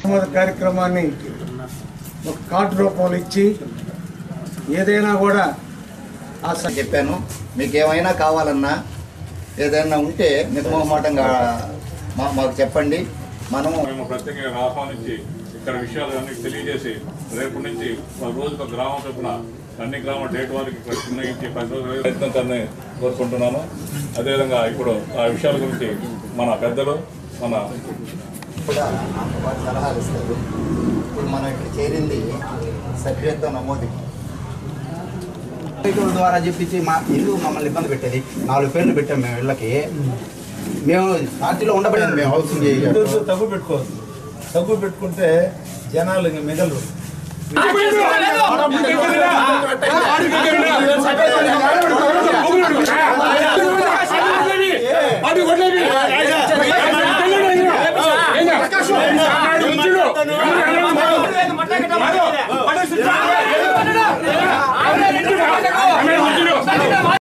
మొదటి కార్యక్రమాన్ని ఒక కార్డు రూపంలో ఇచ్చి ఏదైనా కూడా ఆ స- చెప్పాను మీకు ఏమైనా కావాలన్నా ఏదైనా ఉంటే నిర్మోహమాటంగా మా మాకు చెప్పండి మనము మేము ప్రత్యేకంగా ఆహ్వానించి ఇక్కడ విషయాలు అన్ని తెలియజేసి రేపు నుంచి ఒక రోజుకు ఒక గ్రామం చొప్పున అన్ని గ్రామ డేట్ వారికి ఇక్కడ చిన్నగించి పది రోజులు ప్రయత్నించాలని కోరుకుంటున్నాను అదేవిధంగా ఇప్పుడు ఆ విషయాల గురించి మన పెద్దలు మన కూడా అందుబాటు సలహాలు ఇస్తారు ఇప్పుడు మనం ఇక్కడ చేరింది సభ్యత్వ నమోదు రైతుల ద్వారా చెప్పించి మా ఇల్లు మమ్మల్ని ఇబ్బంది పెట్టేది నాలుగు పేర్లు పెట్టాం మేము ఇళ్ళకి మేము పార్టీలో ఉండబడేది మేము హౌసింగ్ ఇద్దరు తగ్గు పెట్టుకోవద్దు తగ్గు పెట్టుకుంటే జనాలు ఇంక మిగలరు అడు